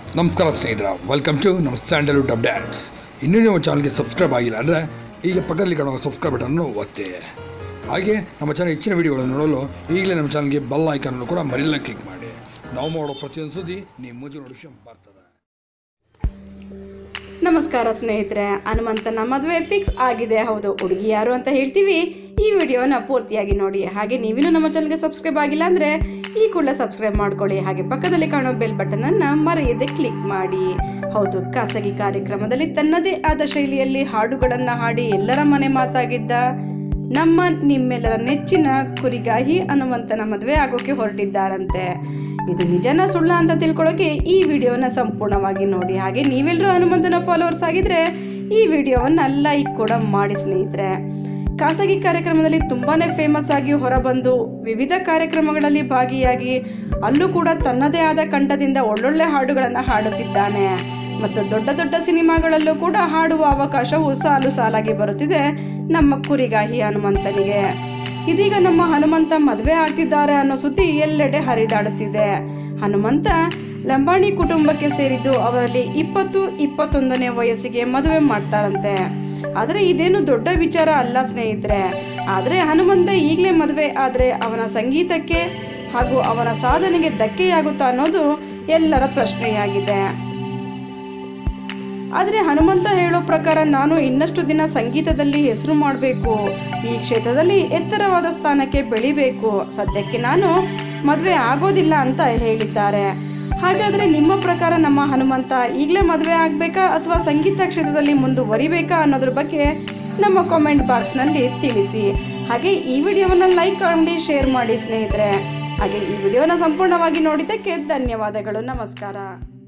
ನಮಸ್ಕಾರ ಸ್ನೇಹಿತರ welcome to ನಮ್ಮ ಸ್ಯಾಂಡಲ್ವುಡ್ ಅಪ್ಡೇಟ್ಸ್ ಇನ್ನೂ ನೀವು ಚಾನಲ್ಗೆ ಸಬ್ಸ್ಕ್ರೈಬ್ ಆಗಿಲ್ಲ ಅಂದರೆ ಈಗ ಪಕ್ಕದಲ್ಲಿ ಕಾಣುವ ಸಬ್ಸ್ಕ್ರೈಬ್ ಬಟನ್ನು ಒತ್ತಿ ಹಾಗೆ ನಮ್ಮ ಚಾನಲ್ ಹೆಚ್ಚಿನ ವಿಡಿಯೋಗಳನ್ನು ನೋಡಲು ಈಗಲೇ ನಮ್ಮ ಚಾನಲ್ಗೆ ಬೆಲ್ ಐಕನನ್ನು ಕೂಡ ಮರಿಲ್ಲ ಕ್ಲಿಕ್ ಮಾಡಿ ನಾವು ಮಾಡೋ ಪ್ರತಿಯೊಂದು ಸುದ್ದಿ ನಿಮ್ಮ ಮುಂಚೆ ನೋಟಿಫಿಕೇಶನ್ ಬರ್ತದೆ ನಮಸ್ಕಾರ ಸ್ನೇಹಿತರೆ ಹನುಮಂತನ ಮದುವೆ ಫಿಕ್ಸ್ ಆಗಿದೆ ಹೌದು ಹುಡುಗಿ ಯಾರು ಅಂತ ಹೇಳ್ತೀವಿ ಈ ವಿಡಿಯೋನ ಪೂರ್ತಿಯಾಗಿ ನೋಡಿ ಹಾಗೆ ನೀವಿನ್ನೂ ನಮ್ಮ ಚಾನಲ್ಗೆ ಸಬ್ಸ್ಕ್ರೈಬ್ ಆಗಿಲ್ಲ ಅಂದರೆ ಈ ಕೂಡಲೇ ಸಬ್ಸ್ಕ್ರೈಬ್ ಮಾಡ್ಕೊಳ್ಳಿ ಹಾಗೆ ಪಕ್ಕದಲ್ಲಿ ಕಾಣೋ ಬೆಲ್ ಬಟನನ್ನು ಮರೆಯದೆ ಕ್ಲಿಕ್ ಮಾಡಿ ಹೌದು ಖಾಸಗಿ ಕಾರ್ಯಕ್ರಮದಲ್ಲಿ ತನ್ನದೇ ಆದ ಶೈಲಿಯಲ್ಲಿ ಹಾಡುಗಳನ್ನು ಹಾಡಿ ಎಲ್ಲರ ಮನೆ ಮಾತಾಗಿದ್ದ ನಮ್ಮ ನಿಮ್ಮೆಲ್ಲರ ನೆಚ್ಚಿನ ಕುರಿಗಾಹಿ ಹನುಮಂತನ ಮದುವೆ ಆಗೋಕೆ ಹೊರಟಿದ್ದಾರಂತೆ ಇದು ನಿಜನ ಸುಳ್ಳ ಅಂತ ತಿಳ್ಕೊಳ್ಳೋಕೆ ಈ ವಿಡಿಯೋನ ಸಂಪೂರ್ಣವಾಗಿ ನೋಡಿ ಹಾಗೆ ನೀವೆಲ್ಲರೂ ಹನುಮಂತನ ಫಾಲೋವರ್ಸ್ ಆಗಿದ್ರೆ ಈ ವಿಡಿಯೋವನ್ನ ಲೈಕ್ ಕೂಡ ಮಾಡಿ ಸ್ನೇಹಿತರೆ ಖಾಸಗಿ ಕಾರ್ಯಕ್ರಮದಲ್ಲಿ ತುಂಬಾನೇ ಫೇಮಸ್ ಆಗಿ ಹೊರಬಂದು ವಿವಿಧ ಕಾರ್ಯಕ್ರಮಗಳಲ್ಲಿ ಭಾಗಿಯಾಗಿ ಅಲ್ಲೂ ಕೂಡ ತನ್ನದೇ ಆದ ಕಂಠದಿಂದ ಒಳ್ಳೊಳ್ಳೆ ಹಾಡುಗಳನ್ನು ಹಾಡುತ್ತಿದ್ದಾನೆ ಮತ್ತು ದೊಡ್ಡ ದೊಡ್ಡ ಸಿನಿಮಾಗಳಲ್ಲೂ ಕೂಡ ಹಾಡುವ ಅವಕಾಶವು ಸಾಲು ಸಾಲಾಗಿ ಬರುತ್ತಿದೆ ನಮ್ಮ ಕುರಿಗಾಹಿ ಹನುಮಂತನಿಗೆ ಇದೀಗ ನಮ್ಮ ಹನುಮಂತ ಮದುವೆ ಆಗ್ತಿದ್ದಾರೆ ಅನ್ನೋ ಸುದ್ದಿ ಎಲ್ಲೆಡೆ ಹರಿದಾಡುತ್ತಿದೆ ಹನುಮಂತ ಲಂಬಾಣಿ ಕುಟುಂಬಕ್ಕೆ ಸೇರಿದ್ದು ಅವರಲ್ಲಿ ಇಪ್ಪತ್ತು ಇಪ್ಪತ್ತೊಂದನೇ ವಯಸ್ಸಿಗೆ ಮದುವೆ ಮಾಡ್ತಾರಂತೆ ಆದರೆ ಇದೇನು ದೊಡ್ಡ ವಿಚಾರ ಅಲ್ಲ ಸ್ನೇಹಿತರೆ ಆದರೆ ಹನುಮಂತ ಈಗಲೇ ಮದುವೆ ಆದರೆ ಅವನ ಸಂಗೀತಕ್ಕೆ ಹಾಗೂ ಅವನ ಸಾಧನೆಗೆ ಧಕ್ಕೆಯಾಗುತ್ತಾ ಅನ್ನೋದು ಎಲ್ಲರ ಪ್ರಶ್ನೆಯಾಗಿದೆ ಆದರೆ ಹನುಮಂತ ಹೇಳೋ ಪ್ರಕಾರ ನಾನು ಇನ್ನಷ್ಟು ದಿನ ಸಂಗೀತದಲ್ಲಿ ಹೆಸರು ಮಾಡಬೇಕು ಈ ಕ್ಷೇತ್ರದಲ್ಲಿ ಎತ್ತರವಾದ ಸ್ಥಾನಕ್ಕೆ ಬೆಳಿಬೇಕು ಸದ್ಯಕ್ಕೆ ನಾನು ಮದುವೆ ಆಗೋದಿಲ್ಲ ಅಂತ ಹೇಳಿದ್ದಾರೆ ಹಾಗಾದರೆ ನಿಮ್ಮ ಪ್ರಕಾರ ನಮ್ಮ ಹನುಮಂತ ಈಗಲೇ ಮದುವೆ ಆಗಬೇಕಾ ಅಥವಾ ಸಂಗೀತ ಕ್ಷೇತ್ರದಲ್ಲಿ ಮುಂದುವರಿಬೇಕಾ ಅನ್ನೋದ್ರ ಬಗ್ಗೆ ನಮ್ಮ ಕಾಮೆಂಟ್ ಬಾಕ್ಸ್ನಲ್ಲಿ ತಿಳಿಸಿ ಹಾಗೆ ಈ ವಿಡಿಯೋವನ್ನು ಲೈಕ್ ಮಾಡಿ ಶೇರ್ ಮಾಡಿ ಸ್ನೇಹಿತರೆ ಹಾಗೆ ಈ ವಿಡಿಯೋನ ಸಂಪೂರ್ಣವಾಗಿ ನೋಡಿದ್ದಕ್ಕೆ ಧನ್ಯವಾದಗಳು ನಮಸ್ಕಾರ